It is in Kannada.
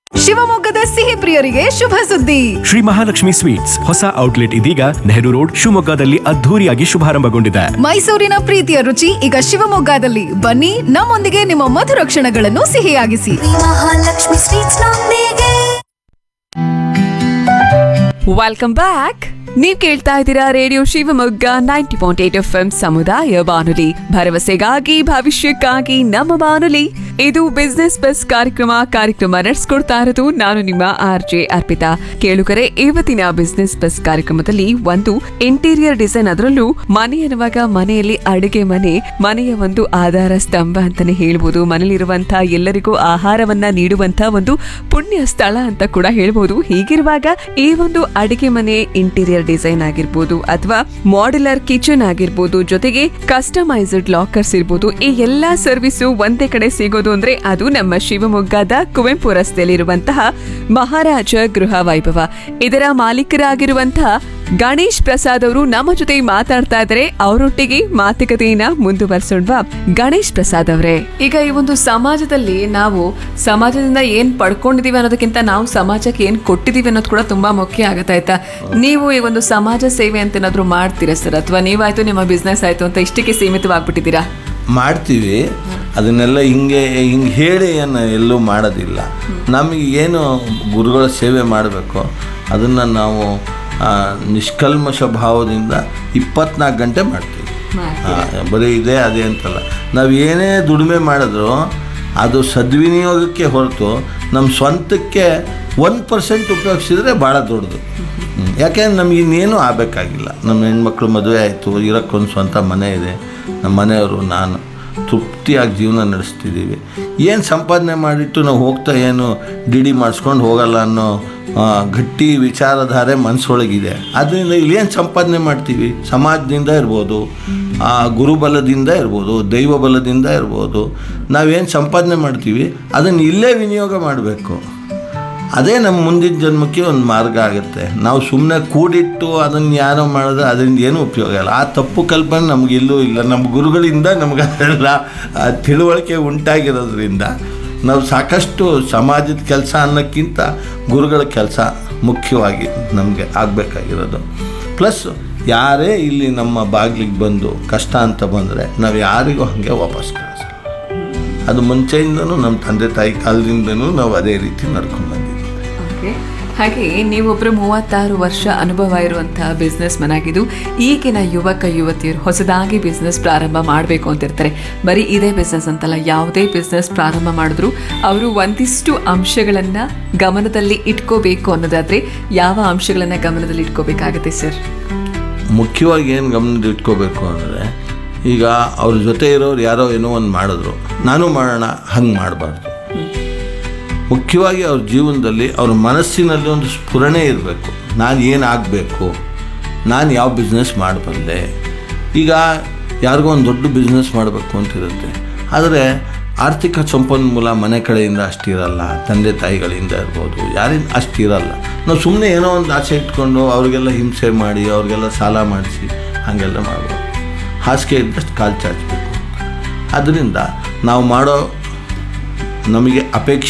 ಶಿವಮೊಗ್ಗದ ಸಿಹಿ ಪ್ರಿಯರಿಗೆ ಶುಭ ಸುದ್ದಿ ಶ್ರೀ ಮಹಾಲಕ್ಷ್ಮಿ ಸ್ವೀಟ್ಸ್ ಹೊಸ ಔಟ್ಲೆಟ್ ಇದೀಗ ನೆಹರು ರೋಡ್ ಶಿವಮೊಗ್ಗದಲ್ಲಿ ಅದ್ಧೂರಿಯಾಗಿ ಶುಭಾರಂಭಗೊಂಡಿದೆ ಮೈಸೂರಿನ ಪ್ರೀತಿಯ ರುಚಿ ಈಗ ಶಿವಮೊಗ್ಗದಲ್ಲಿ ಬನ್ನಿ ನಮ್ಮೊಂದಿಗೆ ನಿಮ್ಮ ಮಧುರ ಕ್ಷಣಗಳನ್ನು ಸಿಹಿಯಾಗಿಸಿ ಮಹಾಲಕ್ಷ್ಮಿ ಸ್ವೀಟ್ಸ್ ನೊಂದಿಗೆ ವೆಲ್ಕಮ್ ಬ್ಯಾಕ್ ನೀವ್ ಕೇಳ್ತಾ ಇದ್ದೀರಾ radio Shivamogga ninety point eight F M ಸಮುದಾಯ ಬಾನುಲಿ ಭರವಸೆಗಾಗಿ ಭವಿಷ್ಯಕ್ಕಾಗಿ ನಮ್ಮ ಬಾನುಲಿ ಇದು ಬಿಸ್ನೆಸ್ ಬಸ್ ಕಾರ್ಯಕ್ರಮ ಕಾರ್ಯಕ್ರಮ ನಡೆಸ್ಕೊಡ್ತಾ ಇರೋದು ನಾನು ನಿಮ್ಮ ಆರ್ ಜೆ ಅರ್ಪಿತಾ ಕೇಳುಗರೆ ಇವತ್ತಿನ ಬಿಸ್ನೆಸ್ ಬಸ್ ಕಾರ್ಯಕ್ರಮದಲ್ಲಿ ಒಂದು ಇಂಟೀರಿಯರ್ ಡಿಸೈನ್ ಅದರಲ್ಲೂ ಮನೆ ಅನ್ನುವಾಗ ಮನೆಯಲ್ಲಿ ಅಡುಗೆ ಮನೆ ಮನೆಯ ಒಂದು ಆಧಾರ ಸ್ತಂಭ ಅಂತಾನೆ ಹೇಳ್ಬೋದು ಮನೇಲಿರುವಂತಹ ಎಲ್ಲರಿಗೂ ಆಹಾರವನ್ನ ನೀಡುವಂತಹ ಒಂದು ಪುಣ್ಯ ಸ್ಥಳ ಅಂತ ಕೂಡ ಹೇಳ್ಬೋದು ಹೀಗಿರುವಾಗ ಈ ಒಂದು ಅಡಿಗೆ ಮನೆ ಇಂಟೀರಿಯರ್ ಡಿಸೈನ್ ಆಗಿರ್ಬೋದು ಅಥವಾ ಮಾಡ್ಯುಲರ್ ಕಿಚನ್ ಆಗಿರ್ಬೋದು ಜೊತೆಗೆ ಕಸ್ಟಮೈಸ್ಡ್ ಲಾಕರ್ಸ್ ಇರ್ಬೋದು ಈ ಎಲ್ಲಾ ಸರ್ವಿಸು ಒಂದೇ ಕಡೆ ಸಿಗೋದು ಅಂದ್ರೆ ಅದು ನಮ್ಮ ಶಿವಮೊಗ್ಗದ ಕುವೆಂಪು ರಸ್ತೆಯಲ್ಲಿರುವಂತಹ ಮಹಾರಾಜ ಗೃಹ ವೈಭವ ಇದರ ಮಾಲೀಕರಾಗಿರುವಂತಹ ಗಣೇಶ್ ಪ್ರಸಾದ್ ಅವರು ನಮ್ಮ ಜೊತೆ ಮಾತಾಡ್ತಾ ಇದ್ದಾರೆ ಅವರೊಟ್ಟಿಗೆ ಮಾತುಕತೆಯನ್ನ ಮುಂದುವರ್ಸೋಣ್ವಾ ಗಣೇಶ್ ಪ್ರಸಾದ್ ಅವರೇ ಈಗ ಈ ಒಂದು ಸಮಾಜದಲ್ಲಿ ನಾವು ಸಮಾಜದಿಂದ ಏನ್ ಪಡ್ಕೊಂಡಿದೀವಿ ಅನ್ನೋದಕ್ಕಿಂತ ನಾವು ಸಮಾಜಕ್ಕೆ ಏನ್ ಕೊಟ್ಟಿದೀವಿ ಅನ್ನೋದು ಕೂಡ ತುಂಬಾ ಮುಖ್ಯ ಆಗತ್ತೆ ಆಯ್ತಾ ನೀವು ಈ ಒಂದು ಸಮಾಜ ಸೇವೆ ಅಂತ ಏನಾದ್ರು ಮಾಡ್ತೀರಾ ಸರ್ ಅಥವಾ ನೀವಾಯ್ತು ನಿಮ್ಮ ಬಿಸ್ನೆಸ್ ಆಯ್ತು ಅಂತ ಇಷ್ಟಕ್ಕೆ ಸೀಮಿತವಾಗ್ಬಿಟ್ಟಿದ್ದೀರಾ ಮಾಡ್ತೀವಿ ಅದನ್ನೆಲ್ಲ ಹಿಂಗೆ ಹಿಂಗೆ ಹೇಳಿ ಏನು ಎಲ್ಲೂ ಮಾಡೋದಿಲ್ಲ ನಮಗೆ ಏನು ಗುರುಗಳ ಸೇವೆ ಮಾಡಬೇಕು ಅದನ್ನು ನಾವು ಆ, ನಿಷ್ಕಲ್ಮಶ ಭಾವದಿಂದ ಇಪ್ಪತ್ನಾಲ್ಕು ಗಂಟೆ ಮಾಡ್ತೀವಿ ಆ, ಬರೀ ಇದೇ ಅದೇ ಅಂತಲ್ಲ ನಾವು ಏನೇ ದುಡಿಮೆ ಮಾಡಿದ್ರು ಅದು ಸದ್ವಿನಿಯೋಗಕ್ಕೆ ಹೊರತು ನಮ್ಮ ಸ್ವಂತಕ್ಕೆ ಒಂದು ಪರ್ಸೆಂಟ್ ಉಪಯೋಗಿಸಿದ್ರೆ ಭಾಳ ದೊಡ್ಡದು ಹ್ಮ್. ಯಾಕೆಂದ್ರೆ ನಮ್ಗೆ ಇನ್ನೇನು ಆಗಬೇಕಾಗಿಲ್ಲ ನಮ್ಮ ಹೆಣ್ಮಕ್ಳು ಮದುವೆ ಆಯಿತು ಇರೋಕ್ಕೊಂದು ಸ್ವಂತ ಮನೆ ಇದೆ ನಮ್ಮ ಮನೆಯವರು ನಾನು ತೃಪ್ತಿಯಾಗಿ ಜೀವನ ನಡೆಸ್ತಿದ್ದೀವಿ ಏನು ಸಂಪಾದನೆ ಮಾಡಿಟ್ಟು ನಾವು ಹೋಗ್ತಾ ಏನು ಡಿ ಡಿ ಮಾಡಿಸ್ಕೊಂಡು ಹೋಗಲ್ಲ ಅನ್ನೋ ಆ, ಗಟ್ಟಿ ವಿಚಾರಧಾರೆ ಮನಸ್ಸೊಳಗಿದೆ ಅದರಿಂದ ಇಲ್ಲಿ ಏನು ಸಂಪಾದನೆ ಮಾಡ್ತೀವಿ ಸಮಾಜದಿಂದ ಇರ್ಬೋದು ಆ ಗುರುಬಲದಿಂದ ಇರ್ಬೋದು ದೈವ ಬಲದಿಂದ ಇರ್ಬೋದು ನಾವೇನು ಸಂಪಾದನೆ ಮಾಡ್ತೀವಿ ಅದನ್ನು ಇಲ್ಲೇ ವಿನಿಯೋಗ ಮಾಡಬೇಕು ಅದೇ ನಮ್ಮ ಮುಂದಿನ ಜನ್ಮಕ್ಕೆ ಒಂದು ಮಾರ್ಗ ಆಗುತ್ತೆ ನಾವು ಸುಮ್ಮನೆ ಕೂಡಿಟ್ಟು ಅದನ್ನು ಯಾರೋ ಮಾಡಿದ್ರೆ ಅದರಿಂದ ಏನೂ ಉಪಯೋಗ ಇಲ್ಲ ಆ ತಪ್ಪು ಕಲ್ಪನೆ ನಮ್ಗೆ ಇಲ್ಲೂ ಇಲ್ಲ ನಮ್ಮ ಗುರುಗಳಿಂದ ನಮ್ಗೆ ಅದೆಲ್ಲ ಆ, ತಿಳುವಳಿಕೆ ಉಂಟಾಗಿರೋದ್ರಿಂದ ನಾವು ಸಾಕಷ್ಟು ಸಮಾಜದ ಕೆಲಸ ಅನ್ನೋಕ್ಕಿಂತ ಗುರುಗಳ ಕೆಲಸ ಮುಖ್ಯವಾಗಿ ನಮಗೆ ಆಗಬೇಕಾಗಿರೋದು ಪ್ಲಸ್ ಯಾರೇ ಇಲ್ಲಿ ನಮ್ಮ ಬಾಗಿಲಿಗೆ ಬಂದು ಕಷ್ಟ ಅಂತ ಬಂದರೆ ನಾವು ಯಾರಿಗೂ ಹಾಗೆ ವಾಪಸ್ ಕಳಿಸಲ್ಲ ಅದು ಮುಂಚೆಯಿಂದನೂ ನಮ್ಮ ತಂದೆ ತಾಯಿ ಕಾಲದಿಂದನೂ ನಾವು ಅದೇ ರೀತಿ ನಡ್ಕೊಂಡು ಬಂದಿದ್ದೀವಿ Okay. ಹಾಗೆ ನೀವೊಬ್ರು ಮೂವತ್ತಾರು ವರ್ಷ ಅನುಭವ ಇರುವಂತಹ ಬಿಸ್ನೆಸ್ ಮನ್ ಆಗಿದ್ದು ಈಗಿನ ಯುವಕ ಯುವತಿಯರು ಹೊಸದಾಗಿ ಬಿಸ್ನೆಸ್ ಪ್ರಾರಂಭ ಮಾಡಬೇಕು ಅಂತಿರ್ತಾರೆ ಬರೀ ಇದೇ ಬಿಸ್ನೆಸ್ ಅಂತಲ್ಲ ಯಾವುದೇ ಬಿಸ್ನೆಸ್ ಪ್ರಾರಂಭ ಮಾಡಿದ್ರು ಅವರು ಒಂದಿಷ್ಟು ಅಂಶಗಳನ್ನ ಗಮನದಲ್ಲಿ ಇಟ್ಕೋಬೇಕು ಅನ್ನೋದಾದ್ರೆ ಯಾವ ಅಂಶಗಳನ್ನ ಗಮನದಲ್ಲಿ ಇಟ್ಕೋಬೇಕಾಗುತ್ತೆ ಸರ್ ಮುಖ್ಯವಾಗಿ ಏನು ಗಮನದ ಇಟ್ಕೋಬೇಕು ಅಂದರೆ ಈಗ ಅವ್ರ ಜೊತೆ ಇರೋರು ಯಾರೋ ಏನೋ ಒಂದು ಮಾಡಿದ್ರು ನಾನು ಮಾಡೋಣ ಹಂಗೆ ಮಾಡಬಾರ್ದು ಮುಖ್ಯವಾಗಿ ಅವ್ರ ಜೀವನದಲ್ಲಿ ಅವ್ರ ಮನಸ್ಸಿನಲ್ಲಿ ಒಂದು ಸ್ಫುರಣೆ ಇರಬೇಕು ನಾನು ಏನು ಆಗಬೇಕು ನಾನು ಯಾವ ಬಿಸ್ನೆಸ್ ಮಾಡಬಲ್ಲೆ ಈಗ ಯಾರಿಗೋ ಒಂದು ದೊಡ್ಡ ಬಿಸ್ನೆಸ್ ಮಾಡಬೇಕು ಅಂತಿರುತ್ತೆ ಆದರೆ ಆರ್ಥಿಕ ಸಂಪನ್ಮೂಲ ಮನೆ ಕಡೆಯಿಂದ ಅಷ್ಟಿರಲ್ಲ ತಂದೆ ತಾಯಿಗಳಿಂದ ಇರ್ಬೋದು ಯಾರಿಂದ ಅಷ್ಟಿರಲ್ಲ ನಾವು ಸುಮ್ಮನೆ ಏನೋ ಒಂದು ಆಸೆ ಇಟ್ಕೊಂಡು ಅವ್ರಿಗೆಲ್ಲ ಹಿಂಸೆ ಮಾಡಿ ಅವ್ರಿಗೆಲ್ಲ ಸಾಲ ಮಾಡಿಸಿ ಹಾಗೆಲ್ಲ ಮಾಡಬಾರ್ದು ಹಾಸಿಗೆ ಇದ್ದಷ್ಟು ಕಾಲು ಚಾಚಬೇಕು ಅದರಿಂದ ನಾವು ಮಾಡೋ ನಮಗೆ ಅಪೇಕ್ಷೆ